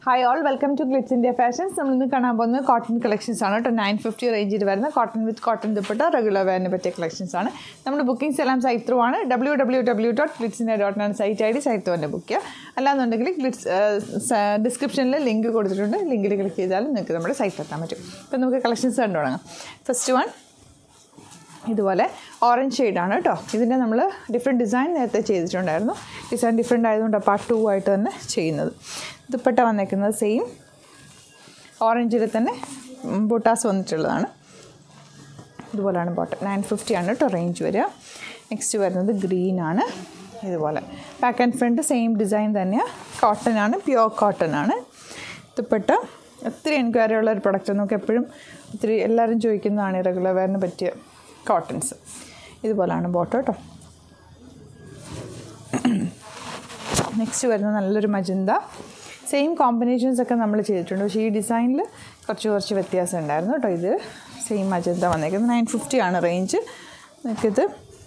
hi all welcome to Glitz India fashions നമ്മൾ ഇന്ന് കാണാൻ പോകുന്നത് കോട്ടൺ കളക്ഷൻസ് ആണ് കേട്ടോ നയൻ ഫിഫ്റ്റി റേഞ്ചിൽ വരുന്ന cotton with cotton dupatta regular വെയറിന് പറ്റിയ കളക്ഷൻസ് ആണ് നമ്മുടെ ബുക്കിംഗ്സ് എല്ലാം സൈറ്റ് ത്രൂ ആണ് W W W dot Glitz India dot ആണ് site I D site through തന്നെ ബുക്ക് ചെയ്യുക അല്ലാന്നുണ്ടെങ്കിൽ ഗ്ലിറ്റ്സ് ഡിസ്ക്രിപ്ഷനിൽ ലിങ്ക് കൊടുത്തിട്ടുണ്ട് ലിങ്കിൽ ക്ലിക്ക് ചെയ്താലും നിങ്ങൾക്ക് നമ്മുടെ സൈറ്റിൽ എത്താൻ പറ്റും അപ്പോൾ നമുക്ക് കളക്ഷൻസ് കണ്ടു തുടങ്ങാം ഫസ്റ്റ് വൺ ഇതുപോലെ ഓറഞ്ച് ഷെയ്ഡാണ് കേട്ടോ ഇതിൻ്റെ നമ്മൾ ഡിഫറെൻറ്റ് ഡിസൈൻ നേരത്തെ ചെയ്തിട്ടുണ്ടായിരുന്നു ഡിസൈൻ ഡിഫറെൻ്റ് ആയതുകൊണ്ട് പാർട്ട് ടു ആയിട്ട് തന്നെ ചെയ്യുന്നത് ദുപ്പട്ട വന്നേക്കുന്നത് സെയിം ഓറഞ്ചിൽ തന്നെ ബുട്ടാസ് വന്നിട്ടുള്ളതാണ് ഇതുപോലെയാണ് ബോട്ടം നയൻ ഫിഫ്റ്റി ആണ് കേട്ടോ റേഞ്ച് വരിക നെക്സ്റ്റ് വരുന്നത് ഗ്രീനാണ് ഇതുപോലെ back and front same design തന്നെയാണ് കോട്ടൺ ആണ് പ്യുവർ കോട്ടൺ ആണ് ദുപ്പട്ട ഒത്തിരി എൻക്വയറി ഉള്ള ഒരു പ്രൊഡക്റ്റ് നമുക്ക് എപ്പോഴും ഒത്തിരി എല്ലാവരും ചോദിക്കുന്നതാണ് റെഗുലർ വെയറിന് പറ്റിയ കോട്ടൺസ് ഇതുപോലെയാണ് ബോട്ടം കേട്ടോ നെക്സ്റ്റ് വരുന്നത് നല്ലൊരു മജന്ത സെയിം കോമ്പിനേഷൻസ് ഒക്കെ നമ്മൾ ചെയ്തിട്ടുണ്ട് പക്ഷേ ഈ ഡിസൈനിൽ കുറച്ച് കുറച്ച് വ്യത്യാസം ഉണ്ടായിരുന്നു കേട്ടോ ഇത് സെയിം മജന്ത വന്നേക്കുന്നത് നയൻ ഫിഫ്റ്റി ആണ് റേഞ്ച് നിങ്ങൾക്കിത്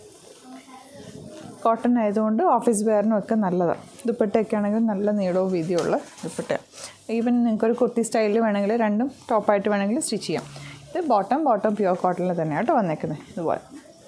കോട്ടൺ ആയതുകൊണ്ട് ഓഫീസ് വെയറിനും ഒക്കെ നല്ലതാണ് ദുപ്പട്ടയൊക്കെ ആണെങ്കിൽ നല്ല നീളവും വീതിയുള്ള ദുപ്പട്ട ഈവൻ നിങ്ങൾക്കൊരു കുർത്തി സ്റ്റൈലിൽ വേണമെങ്കിൽ രണ്ടും ടോപ്പായിട്ട് വേണമെങ്കിൽ സ്റ്റിച്ച് ചെയ്യാം ഇത് ബോട്ടം ബോട്ടം പ്യുവർ കോട്ടണിൽ തന്നെയാണ് കേട്ടോ വന്നേക്കുന്നത് ഇതുപോലെ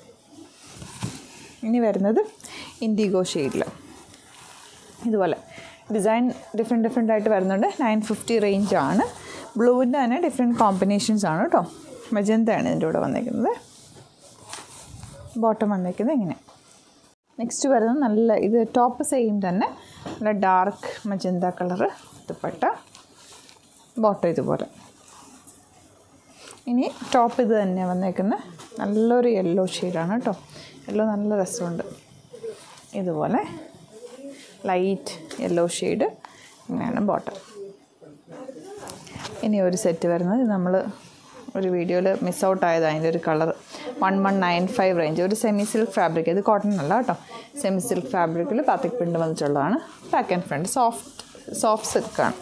ഇനി വരുന്നത് ഇൻഡിഗോ ഷെയ്ഡിൽ ഇതുപോലെ ഡിസൈൻ ഡിഫറെൻറ്റ് ഡിഫറെൻ്റ് ആയിട്ട് വരുന്നുണ്ട് നയൻ ഫിഫ്റ്റി റേഞ്ച് ആണ് ബ്ലൂവിൻ്റെ തന്നെ ഡിഫറെൻറ്റ് കോമ്പിനേഷൻസ് ആണ് കേട്ടോ മജന്തയാണ് ഇതിൻ്റെ കൂടെ വന്നേക്കുന്നത് ബോട്ടം വന്നേക്കുന്നത് ഇങ്ങനെ നെക്സ്റ്റ് വരുന്നത് നല്ല ഇത് ടോപ്പ് സെയിം തന്നെ നല്ല dark magenta colour dupatta bottom ഇതുപോലെ ഇനി ടോപ്പ് ഇത് തന്നെ വന്നേക്കുന്ന നല്ലൊരു യെല്ലോ ഷെയ്ഡാണ് കേട്ടോ യെല്ലോ നല്ല രസമുണ്ട് ഇതുപോലെ ലൈറ്റ് യെല്ലോ ഷെയ്ഡ് ഇങ്ങനെയാണ് ബോട്ടം ഇനി ഒരു സെറ്റ് വരുന്നത് നമ്മൾ ഒരു വീഡിയോയിൽ മിസ് ഔട്ട് ആയത് അതിൻ്റെ ഒരു colour one one nine five range ഒരു സെമി സിൽക്ക് ഫാബ്രിക് ഇത് കോട്ടൺ അല്ല കേട്ടോ സെമി സിൽക്ക് ഫാബ്രിക്കിൽ പാത്തിക് പ്രിൻ്റ് വന്നിട്ടുള്ളതാണ് back and front soft soft സിൽക്കാണ്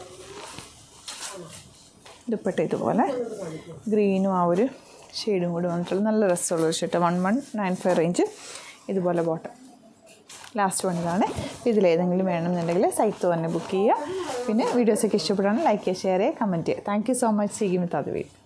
ദുപ്പട്ട ഇതുപോലെ ഗ്രീനും ആ ഒരു ഷെയ്ഡും കൂടി വന്നിട്ടുള്ള നല്ല രസമുള്ള ഒരു shirt one one nine five range ഇതുപോലെ ബോട്ടം ലാസ്റ്റ് വൺ ഇതാണ് ഇതിലേതെങ്കിലും വേണമെന്നുണ്ടെങ്കിൽ സൈറ്റ് തന്നെ ബുക്ക് ചെയ്യുക പിന്നെ വീഡിയോസൊക്കെ ഇഷ്ടപ്പെടുകയാണെങ്കിൽ ലൈക്ക് ചെയ്യുക ഷെയർ ചെയ്യുക കമൻറ്റ് ചെയ്യുക താങ്ക് യു സോ മച്ച് സീഗിം വിത്ത് അത് വീഡിയോ